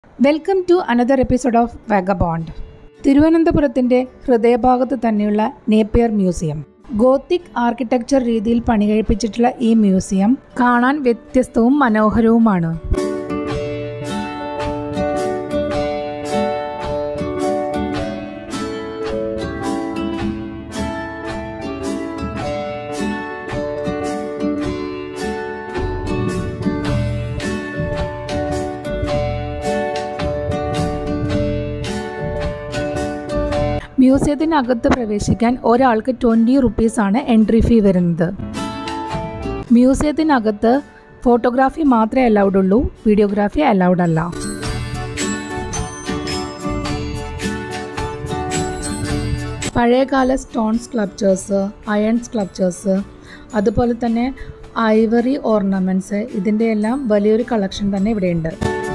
welcome to another episode of vagabond തിരുവനന്തപുരത്തിന്റെ ഹൃദയഭാഗത്ത് തന്നെയുള്ള നേപ്പിയർ മ്യൂസിയം ഗോത്തിക് ആർക്കിടെക്ചർ രീതിയിൽ പണികഴിപ്പിച്ചിട്ടുള്ള ഈ മ്യൂസിയം കാണാൻ വ്യത്യസ്തവും മനോഹരവുമാണ് മ്യൂസിയത്തിനകത്ത് പ്രവേശിക്കാൻ ഒരാൾക്ക് ട്വൻറ്റി റുപ്പീസാണ് എൻട്രി ഫീ വരുന്നത് മ്യൂസിയത്തിനകത്ത് ഫോട്ടോഗ്രാഫി മാത്രമേ അലൗഡ് ഉള്ളൂ വീഡിയോഗ്രാഫി അലൗഡ് അല്ല പഴയകാല സ്റ്റോൺ സ്ക്ലപ്ചേഴ്സ് അയൺ സ്ക്ലപ്ചേഴ്സ് അതുപോലെ തന്നെ ഐവറി ഓർണമെൻറ്റ്സ് ഇതിൻ്റെ എല്ലാം വലിയൊരു കളക്ഷൻ തന്നെ ഇവിടെയുണ്ട്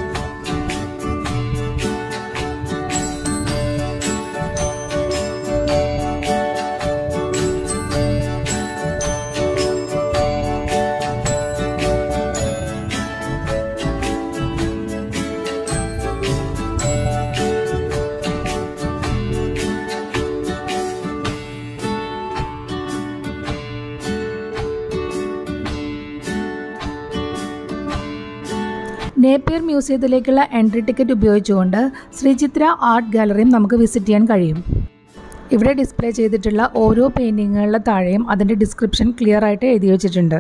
നേപ്പിയർ മ്യൂസിയത്തിലേക്കുള്ള എൻട്രി ടിക്കറ്റ് ഉപയോഗിച്ചുകൊണ്ട് ശ്രീചിത്ര ആർട്ട് ഗാലറിയും നമുക്ക് വിസിറ്റ് ചെയ്യാൻ കഴിയും ഇവിടെ ഡിസ്പ്ലേ ചെയ്തിട്ടുള്ള ഓരോ പെയിൻറ്റിങ്ങുകളുടെ താഴെയും അതിൻ്റെ ഡിസ്ക്രിപ്ഷൻ ക്ലിയർ ആയിട്ട് എഴുതി വെച്ചിട്ടുണ്ട്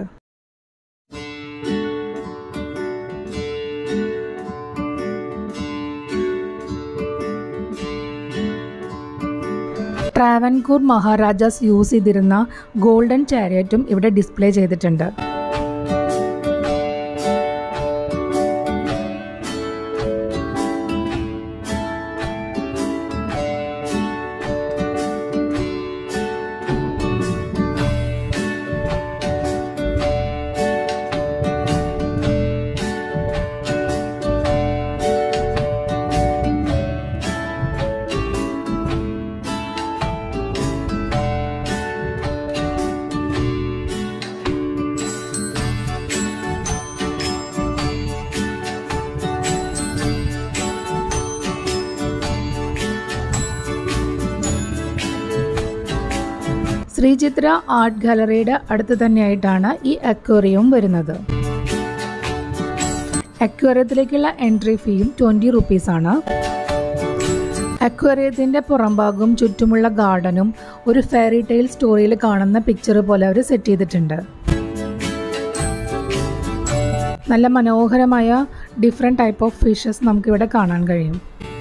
ട്രാവൻകൂർ മഹാരാജാസ് യൂസ് ചെയ്തിരുന്ന ഗോൾഡൻ ചാരിയറ്റും ഇവിടെ ഡിസ്പ്ലേ ചെയ്തിട്ടുണ്ട് ശ്രീചിത്ര ആർട്ട് ഗാലറിയുടെ അടുത്ത് തന്നെയായിട്ടാണ് ഈ അക്വേറിയവും വരുന്നത് അക്വേറിയത്തിലേക്കുള്ള എൻട്രി ഫീയും ട്വൻറ്റി റുപ്പീസാണ് അക്വേറിയത്തിൻ്റെ പുറംഭാഗവും ചുറ്റുമുള്ള ഗാർഡനും ഒരു ഫെയറി ടെയിൽ സ്റ്റോറിയിൽ കാണുന്ന പിക്ചർ പോലെ അവർ സെറ്റ് ചെയ്തിട്ടുണ്ട് നല്ല മനോഹരമായ ഡിഫറെൻറ്റ് ടൈപ്പ് ഓഫ് ഫിഷസ് നമുക്കിവിടെ കാണാൻ കഴിയും